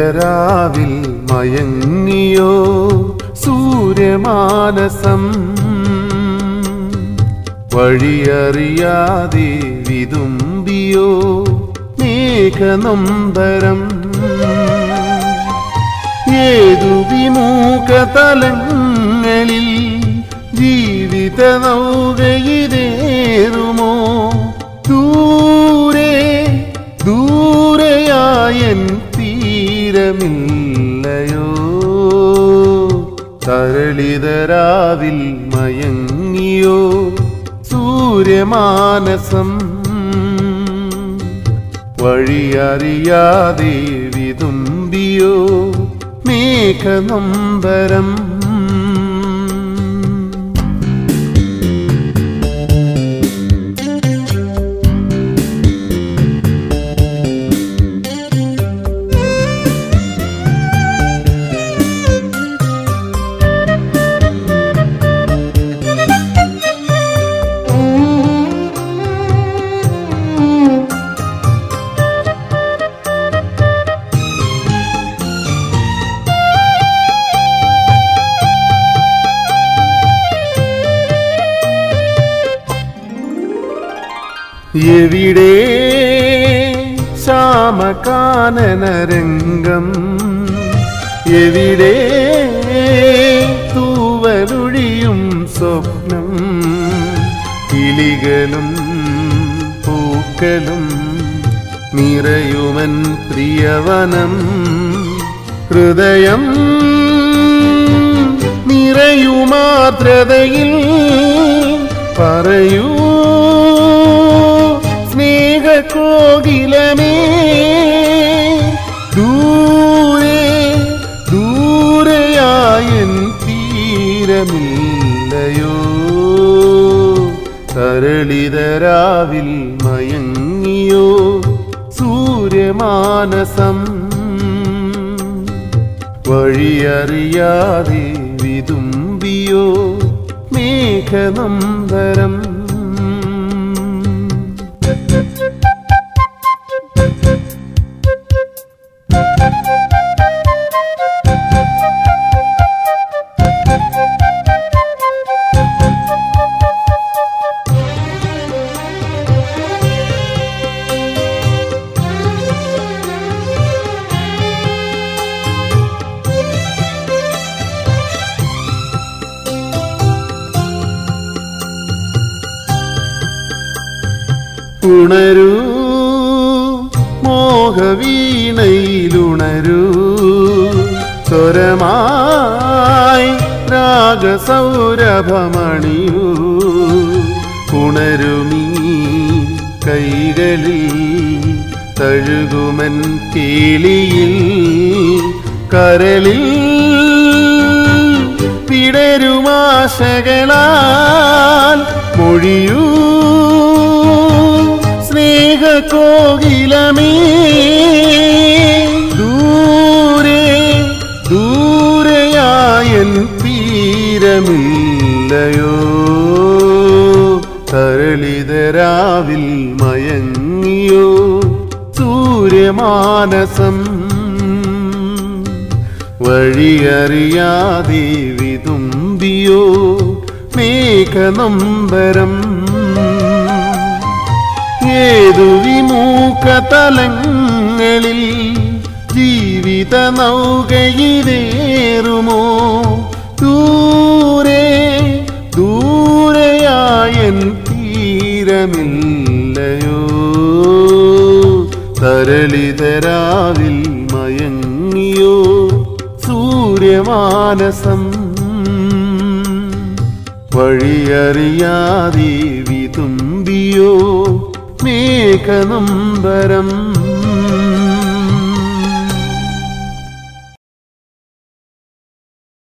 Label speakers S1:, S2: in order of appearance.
S1: തരളിതരാവിൽ മയങ്ങിയോ സൂര്യമാനസം വഴിയറിയാതെ വിതുമ്പിയോ മേഘനൊമ്പരം ഏതു വിമുഖ തലങ്ങളിൽ ജീവിത നൗകയിലേറുമോ ദൂരെ ദൂരെയായൻ തീരമില്ലയോ തരളിതരാവിൽ മയങ്ങിയോ സൂര്യമാനസം വഴിയറിയാതെ വിതുമ്പിയോ മേഘനൊമ്പരം എവിടെ ശ്യാമകാനനരംഗം എവിടെ തൂവലൊഴിയും സ്വപ്നം കിളികളും പൂക്കളും നിറയുമൻ പ്രിയവനം ഹൃദയം നിറയുമാർദ്രതയിൽ പറയൂ സ്നേഹകോകിലമേ ദൂരെ ദൂരെയായൻ തീരമില്ലയോ തരളിതരാവിൽ മയങ്ങിയോ സൂര്യമാനസം വഴിയറിയാതെ വിതുമ്പിയോ മേഘനമ്പരം ഉണരൂ മോഹവീണയിലുണരൂ സ്വരമായി രാഗസൗരഭമണിയൂ ഉണരുമീ കൈകളിൽ തഴുകുമൻ കേളിയിൽ കരളിൽ പിടരുമാശകളാൽ മൊഴിയൂ സ്നേഹകോകിലമേ ദൂരെ ദൂരെയായൻ തീരമില്ലയോ തരളിതരാവിൽ മയങ്ങിയോ സൂര്യമാനസം വഴിയറിയാതെ വിതുമ്പിയോ മേഘനമ്പരം ഏതു വിമുഖ തലങ്ങളിൽ ജീവിത നൗകയിലേറുമോ ദൂരെ ദൂരെയായൻ തീരമില്ലയോ തരളിതരാവിൽ മയങ്ങിയോ സൂര്യമാനസം വഴിയറിയാതെ വിതുമ്പിയോ മേഘനമ്പരം